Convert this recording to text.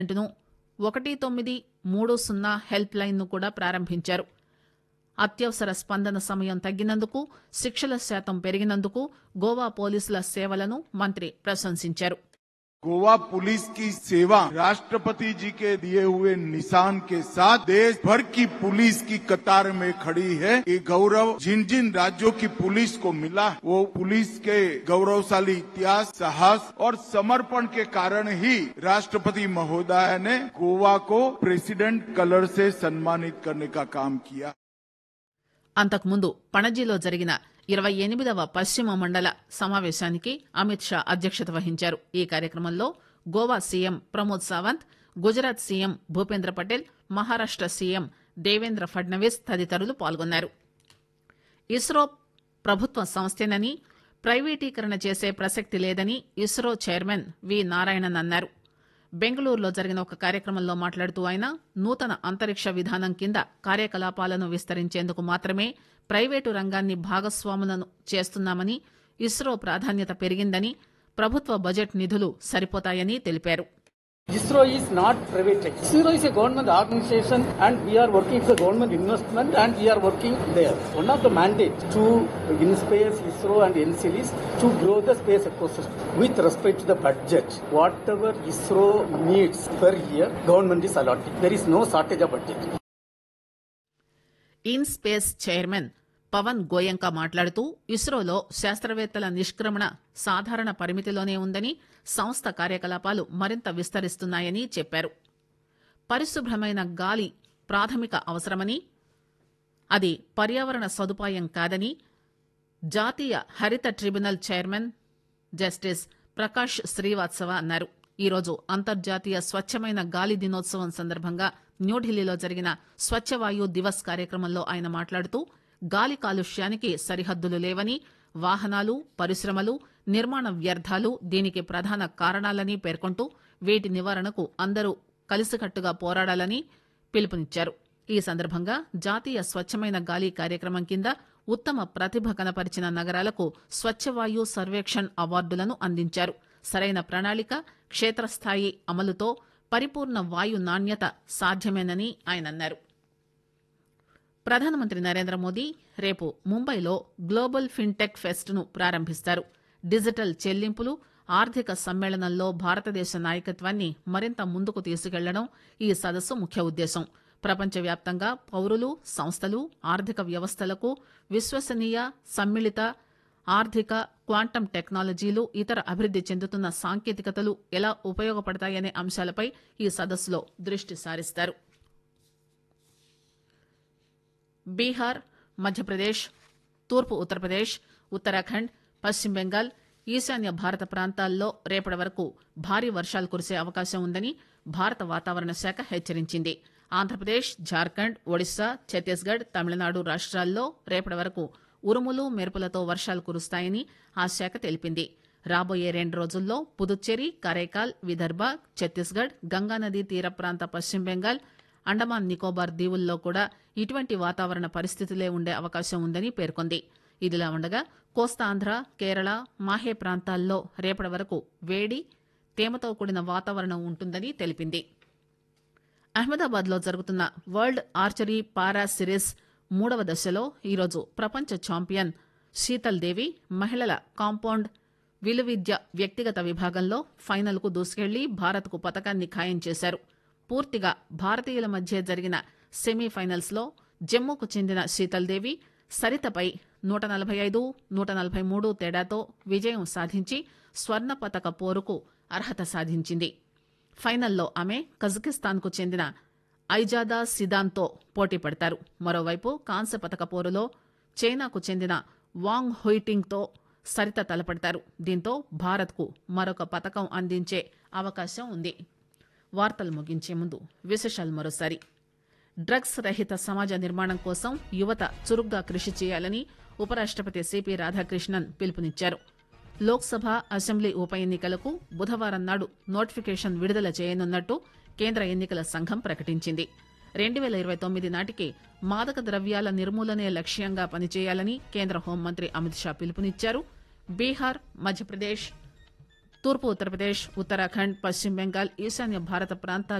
ను ఒకటి తొమ్మిది మూడు సున్నా హెల్ప్ లైన్ ను కూడా ప్రారంభించారు అత్యవసర స్పందన సమయం తగ్గినందుకు శిక్షల శాతం పెరిగినందుకు గోవా పోలీసుల సేవలను మంత్రి ప్రశంసించారు गोवा पुलिस की सेवा राष्ट्रपति जी के दिए हुए निशान के साथ देश भर की पुलिस की कतार में खड़ी है ये गौरव जिन जिन राज्यों की पुलिस को मिला वो पुलिस के गौरवशाली इतिहास साहस और समर्पण के कारण ही राष्ट्रपति महोदय ने गोवा को प्रेसिडेंट कलर से सम्मानित करने का काम किया అంతకుముందు పణజీలో జరిగిన ఇరవై ఎనిమిదవ పశ్చిమ మండల సమావేశానికి అమిత్ షా అధ్యక్షత వహించారు ఈ కార్యక్రమంలో Goa CM Pramod Sawant Gujarat CM Bhupendra Patel Maharashtra CM Devendra Fadnavis తదితరులు పాల్గొన్నారు ఇస్రో ప్రభుత్వ సంస్థేనని ప్రైవేటీకరణ చేసే ప్రసక్తి లేదని ఇస్రో చైర్మన్ వి నారాయణన్ అన్నారు బెంగళూరులో జరిగిన ఒక కార్యక్రమంలో మాట్లాడుతూ ఆయన నూతన అంతరిక్ష విధానం కింద కార్యకలాపాలను విస్తరించేందుకు మాత్రమే ప్రైవేటు రంగాన్ని భాగస్వాములను చేస్తున్నామని ఇస్రో ప్రాధాన్యత పెరిగిందని ప్రభుత్వ బడ్జెట్ నిధులు సరిపోతాయని తెలిపారు ISRO is not private. ISRO is a government organization and we are working for government investment and we are working there. One of the mandates to InSpace, ISRO and NCL is to grow the space ecosystem with respect to the budget. Whatever ISRO needs per year, government is allotting. There is no shortage of budget. In space chairman Pawan Goenka మాట్లాడుతూ ఇస్రోలో శాస్త్రవేత్తల నిష్క్రమణ సాధారణ పరిమితిలోనే ఉందని సంస్థ కార్యకలాపాలు మరింత విస్తరిస్తున్నాయని చెప్పారు పరిశుభ్రమైన గాలి ప్రాథమిక అవసరమని అది పర్యావరణ సదుపాయం కాదని జాతీయ హరిత tribunal chairman justice Prakash Srivastava అన్నారు ఈరోజు అంతర్జాతీయ స్వచ్ఛమైన గాలి దినోత్సవం సందర్భంగా న్యూఢిల్లీలో జరిగిన స్వచ్ఛవాయు దివస్ కార్యక్రమంలో ఆయన మాట్లాడుతూ గాలి కాలుష్యానికి సరిహద్దులు లేవని వాహనాలు పరిశ్రమలు నిర్మాణ వ్యర్థాలు దీనికి ప్రధాన కారణాలని పేర్కొంటూ వీటి నివారణకు అందరూ కలిసికట్టుగా పోరాడాలని పిలుపునిచ్చారు ఈ సందర్భంగా జాతీయ స్వచ్ఛమైన గాలి కార్యక్రమం కింద ఉత్తమ ప్రతిభ కనపరిచిన నగరాలకు స్వచ్ఛవాయు సర్వేక్షణ్ అవార్డులను అందించారు సరైన ప్రణాళిక క్షేత్రస్థాయి అమలుతో పరిపూర్ణ వాయు నాణ్యత సాధ్యమేనని ఆయన అన్నారు ప్రధానమంత్రి నరేంద్ర మోదీ రేపు ముంబైలో గ్లోబల్ ఫిన్టెక్ ఫెస్ట్ ను ప్రారంభిస్తారు డిజిటల్ చెల్లింపులు ఆర్థిక సమ్మేళనంలో భారతదేశ నాయకత్వాన్ని మరింత ముందుకు తీసుకెళ్లడం ఈ సదస్సు ముఖ్య ఉద్దేశం ప్రపంచవ్యాప్తంగా పౌరులు సంస్థలు ఆర్థిక వ్యవస్థలకు విశ్వసనీయ సమ్మిళిత ఆర్థిక క్వాంటం టెక్నాలజీలు ఇతర అభివృద్ది చెందుతున్న సాంకేతికతలు ఎలా ఉపయోగపడతాయనే అంశాలపై ఈ సదస్సులో దృష్టి సారిస్తారు బీహార్ మధ్యప్రదేశ్ తూర్పు ఉత్తరప్రదేశ్ ఉత్తరాఖండ్ పశ్చిమ బెంగాల్ ఈశాన్య భారత ప్రాంతాల్లో రేపటి వరకు భారీ వర్షాలు కురిసే అవకాశం ఉందని భారత వాతావరణ శాఖ హెచ్చరించింది ఆంధ్రప్రదేశ్ జార్ఖండ్ ఒడిశా ఛత్తీస్గఢ్ తమిళనాడు రాష్ట్రాల్లో రేపటి వరకు ఉరుములు మెరుపులతో వర్షాలు కురుస్తాయని ఆ శాఖ తెలిపింది రాబోయే రెండు రోజుల్లో పుదుచ్చేరి కరైకాల్ విదర్భ ఛత్తీస్గఢ్ గంగానదీ తీర ప్రాంత పశ్చిమ బెంగాల్ అండమాన్ నికోబార్ దీవుల్లో కూడా ఇటువంటి వాతావరణ పరిస్థితులే ఉండే అవకాశం ఉందని పేర్కొంది ఇదిలా ఉండగా కోస్తాంధ్ర కేరళ మాహే ప్రాంతాల్లో రేపటి వరకు వేడి తేమతో కూడిన వాతావరణం ఉంటుందని తెలిపింది అహ్మదాబాద్ లో జరుగుతున్న వరల్డ్ ఆర్చరీ పారా సిరీస్ మూడవ దశలో ఈరోజు ప్రపంచ ఛాంపియన్ శీతల్ దేవి మహిళల కాంపౌండ్ విలువిద్య వ్యక్తిగత విభాగంలో ఫైనల్కు దూసుకెళ్లి భారత్కు పతకాన్ని ఖాయం చేశారు పూర్తిగా భారతీయుల మధ్య జరిగిన సెమీఫైనల్స్ లో జమ్మూకు చెందిన శీతల్ దేవి సరితపై నూట నలభై ఐదు నూట నలభై మూడు తేడాతో విజయం సాధించి స్వర్ణ పతక పోరుకు అర్హత సాధించింది ఫైనల్లో ఆమె కజకిస్తాన్కు చెందిన ఐజాదా సిదాన్తో పోటీ పడతారు మరోవైపు కాంస్య పతక పోరులో చైనాకు చెందిన వాంగ్ హుయిటింగ్తో సరిత తలపడతారు దీంతో భారత్కు మరొక పతకం అందించే అవకాశం ఉంది వార్తలు ముగించే ముందు విశేషాలు మరోసారి డ్రగ్స్ రహిత సమాజ నిర్మాణం కోసం యువత చురుగ్గా కృషి చేయాలని ఉపరాష్టపతి సిపి రాధాకృష్ణన్ పిలుపునిచ్చారు లోక్సభ అసెంబ్లీ ఉప ఎన్నికలకు బుధవారం నాడు నోటిఫికేషన్ విడుదల చేయనున్నట్టు కేంద్ర ఎన్నికల సంఘం ప్రకటించింది రెండు వేల ఇరవై తొమ్మిది నాటికి మాదక ద్రవ్యాల నిర్మూలనే లక్ష్యంగా పనిచేయాలని కేంద్ర హోంమంత్రి అమిత్ షా పిలుపునిచ్చారు బీహార్ మధ్యప్రదేశ్ తూర్పు ఉత్తరప్రదేశ్ ఉత్తరాఖండ్ పశ్చిమ బెంగాల్ ఈశాన్య భారత ప్రాంతాల్లో